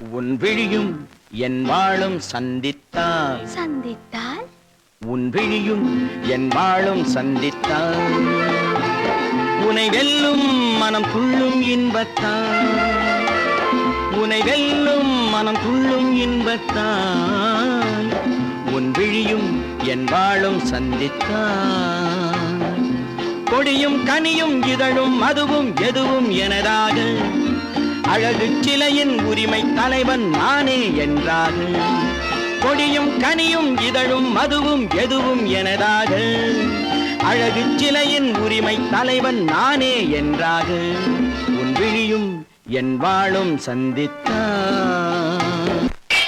உன் விழியும் என் வாழும் சந்தித்தால் சந்தித்தால் உன் விழியும் என் வாழும் சந்தித்தால் உனை வெல்லும் மனம் துள்ளும் இன்பத்தால் உனை வெல்லும் மனம் துள்ளும் இன்பத்தால் உன் விழியும் என் வாழும் சந்தித்தால் கொடியும் கனியும் இதழும் அதுவும் எதுவும் எனதாக அழகு சிலையின் உரிமை தலைவன் நானே என்றாக கொடியும் கனியும் இதழும் மதுவும் எதுவும் எனதாக அழகு சிலையின் உரிமை தலைவன் நானே என்றாக உன் விழியும் என் வாழும் சந்தித்தான்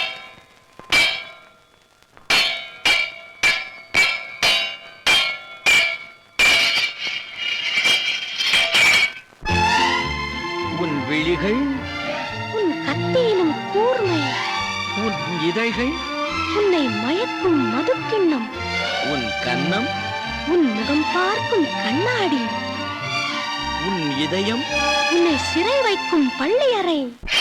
உன் விழிகள் உன் கத்தியிலும் கூர்மை உன் இதழ்கள் உன்னை மயக்கும் மதுக்கிண்ணம் உன் கன்னம் உன் முகம் பார்க்கும் கண்ணாடி உன் இதயம் உன்னை சிறை வைக்கும் பள்ளியறை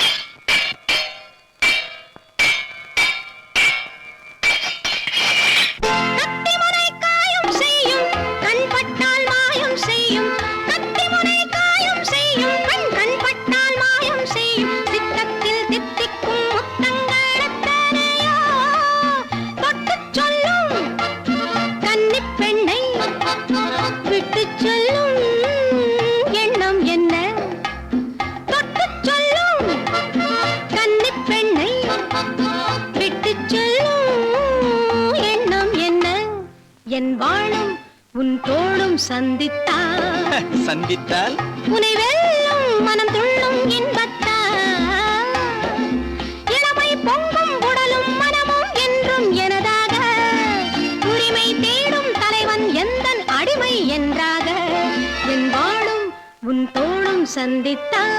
கத்திமுனை காயம் செய்யும், கண் பட்டால் மாயம் செய்யும். கத்திமுனை காயம் செய்யும், கண் கண் பட்டால் மாயம் செய்யும். சித்தத்தில் தித்திக்கும் முத்தங்கள் எத்தனையோ. தொட்டுச் சொல்லும் கன்னிப் பெண்ணை விட்டுச் சொல்லும் எண்ணம் என்ன தொட்டுச் சொல்லும் கன்னிப் பெண்ணை விட்டுச் சொல்லும் எண்ணம் என்ன என் வாழும் உன் தோளும் சந்தித்தால் சந்தித்தால் உனை வெல்லும் மனம் துள்ளும் இன்பத்தால் இளமை பொங்கும் உடலும் மனமும் என்றும் எனதாக உரிமை தேடும் தலைவன் எந்தன் அடிமை என்றாக என் வாழும் உன் தோளும் சந்தித்தால்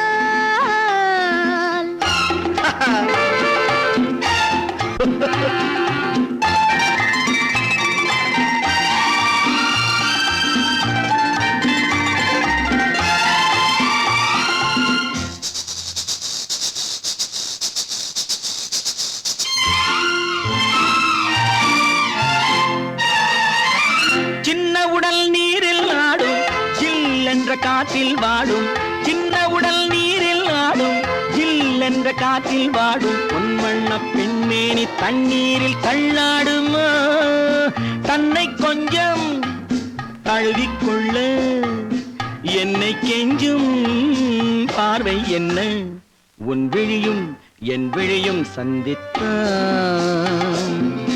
சின்ன உடல் நீரில் ஆடும் ஜில் என்ற காற்றில் வாடும் சின்ன உடல் நீரில் ஆடும் ஜில் என்ற காற்றில் வாடும் பொன்வண்ண பெண்மேனி தண்ணீரில் தள்ளாடுமா தன்னை கொஞ்சம் தழுவிக்கொள்ள என்னை கெஞ்சும் பார்வை என்ன உன் விழியும் என் விழியும் சந்தித்தான்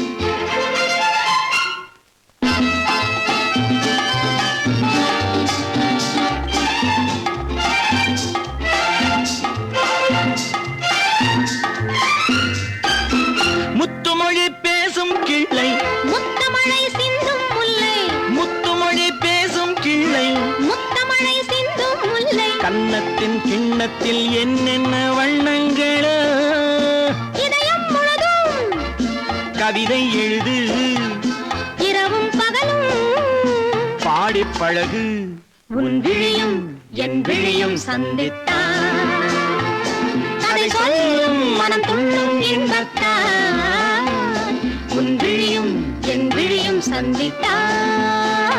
முத்துமொழி பேசும் கிள்ளை முத்தமழை சிந்தும் முல்லை முத்துமொழி பேசும் கிள்ளை முத்தமழை சிந்தும் முல்லை கன்னத்தின் கிண்ணத்தில் என்னென்ன வண்ணங்களோ இதயம் முழுதும் கவிதை எழுது இரவும் பகலும் பாடிப் பழகு உன் விழியும் என் விழியும் சந்தித்தான் அதை சொல்லும் மனம் துள்ளும் இன்பத்தான் உன் விழியும் என் விழியும் சந்தித்தான்